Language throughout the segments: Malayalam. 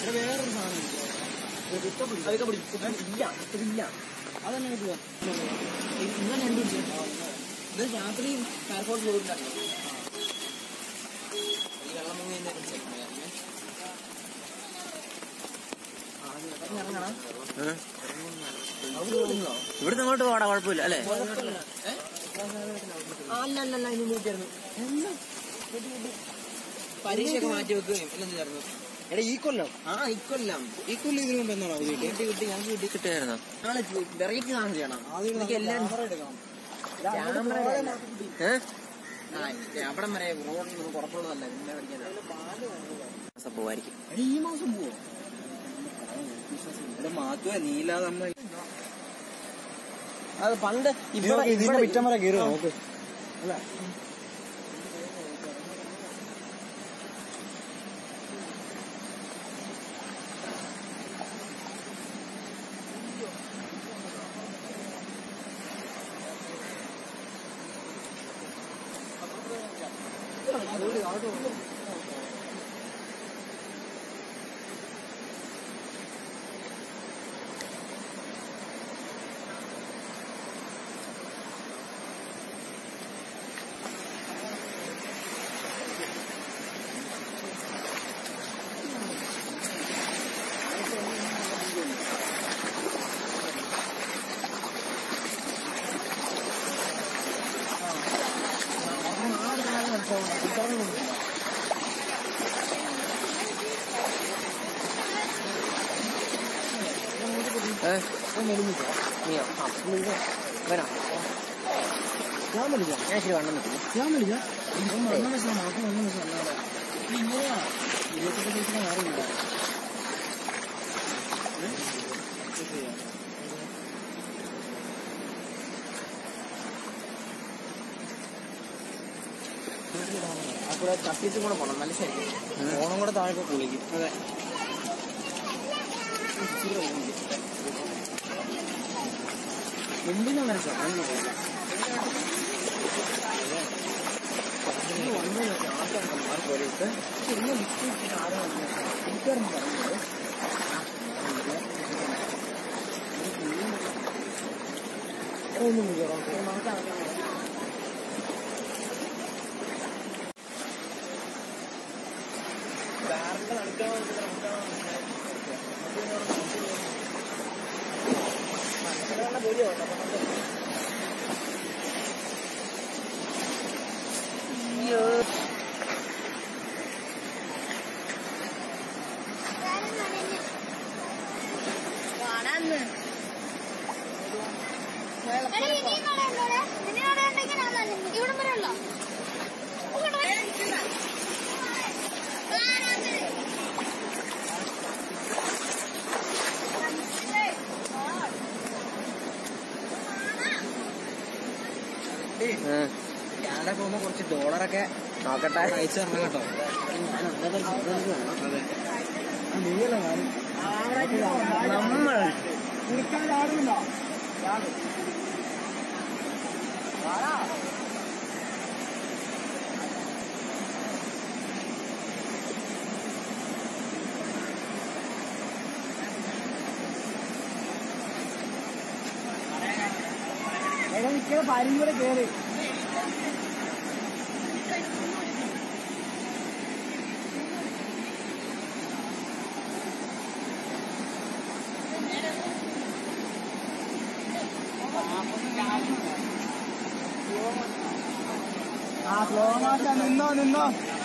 വേറൊരു സാധനം അതൊക്കെ പിടിക്കും ഇല്ല ഇല്ല അതന്നെ കിട്ടുക ഇന്നലെ കണ്ടുപിടിച്ചു ഇത് രാത്രി കാർപോർട്ട് പോയിട്ടുണ്ടോ ഈ വെള്ളം മുങ്ങി ഇറങ്ങണം ഇവിടുന്ന് അങ്ങോട്ട് പോടാ കുഴപ്പമില്ല അല്ലേ അല്ല അല്ല അല്ല ഇനി നോക്കിയായിരുന്നു പരീക്ഷയൊക്കെ മാറ്റി വെക്കുകയും എല്ലാം ചേർന്നു എടാ ഈ കൊല്ലം ആ ഇക്കൊല്ലം ഈ കൊല്ലം ഇതിനു മുമ്പ് എന്നാണോ അവധി കിട്ടിയത്? കിട്ടി കിട്ടി ഞങ്ങൾക്ക് കിട്ടി കിട്ടിയായിരുന്നോ നാളെ വെറൈറ്റി സാധനം ചെയ്യണം ആദ്യം ഇതൊക്കെ എല്ലാം ക്യാമറ ഏഹ് ആ അവിടം വരെ റോഡിൽ പുറത്തുള്ളതല്ല പിന്നെ പഠിക്കാനാണ് പോവായിരിക്കും ഈ മാസം പോവോ എടാ മാറ്റുക നീലാതെ നമ്മൾ അത് പണ്ട് ഇതിനൊക്കെ ഇതിന്റെ മിറ്റം വരെ കയറുക നോക്ക് അല്ല ഏഹ് നീയോ ആ വരാം ഞാൻ വിളിക്കാം ഞാൻ ശരി വണ്ണം നിൽക്കുന്നു ഞാൻ വിളിക്കാം ഒന്നാം ദിവസം മാസം ഒന്നാം ദിവസം അല്ലാതെ ഇങ്ങനെയാ ഇരുപത്തെട്ട് ദിവസത്തിന് മാറിയില്ല അപ്പോൾ തട്ടിച്ച് കൂടെ പോകണം നല്ല ശരി ഓണം കൂടെ താഴെ കുളിക്കും അതെ എന്തിനാ മനസ്സിലാ ഇവിടെ വരെ ഉള്ളോ ഞാനൊക്കെ പോകുമ്പോ കുറച്ച് ഡോളറൊക്കെ നോക്കട്ടെ അയച്ചു തരണം കേട്ടോ അതെ നമ്മൾ പരിയൂടെ കേറി ആ സ്ലോ മാറ്റാ നിന്നോ നിന്നോ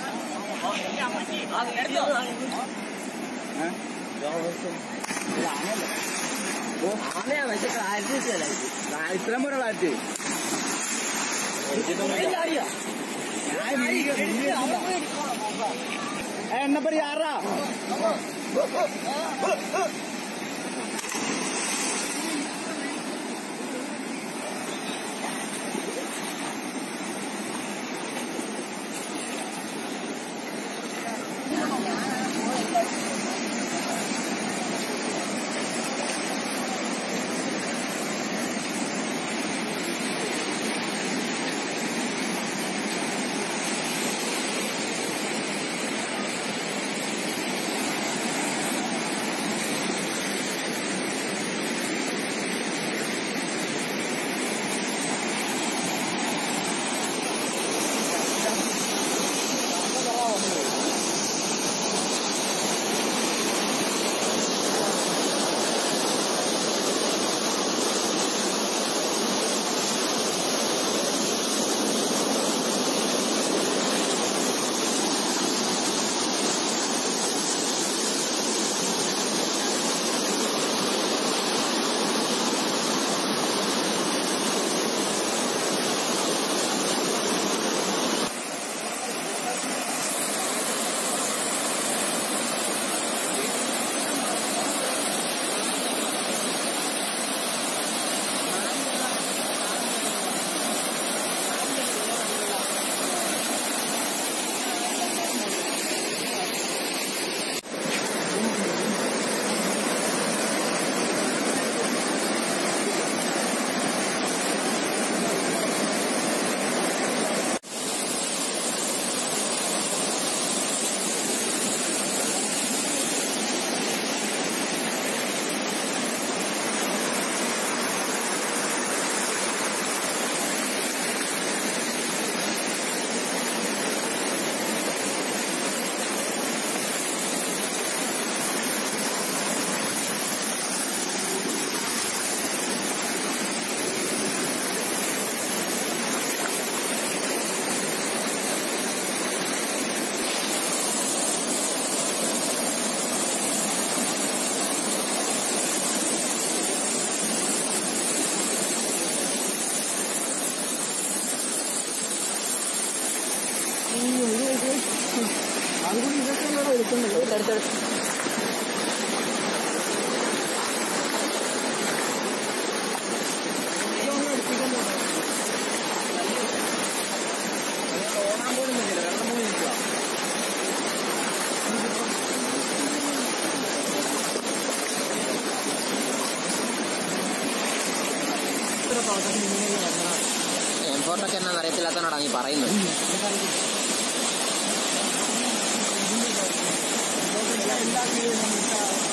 ആനയാണ് പക്ഷെ ക്ലാരിറ്റി ഇത്രയും പോലെ ഫ്ലാറ്റ് എണ്ണപ്പടി ആറാ ആ എടുത്തെടുത്ത് ഓടാൻ പോലും പറ്റില്ല വെള്ളം പോയി നിൽക്കുക എംപോർട്ടൊക്കെ എന്നാന്ന് അറിയത്തില്ലാത്തവനോടാ നീ പറയുന്നത് എല്ലാ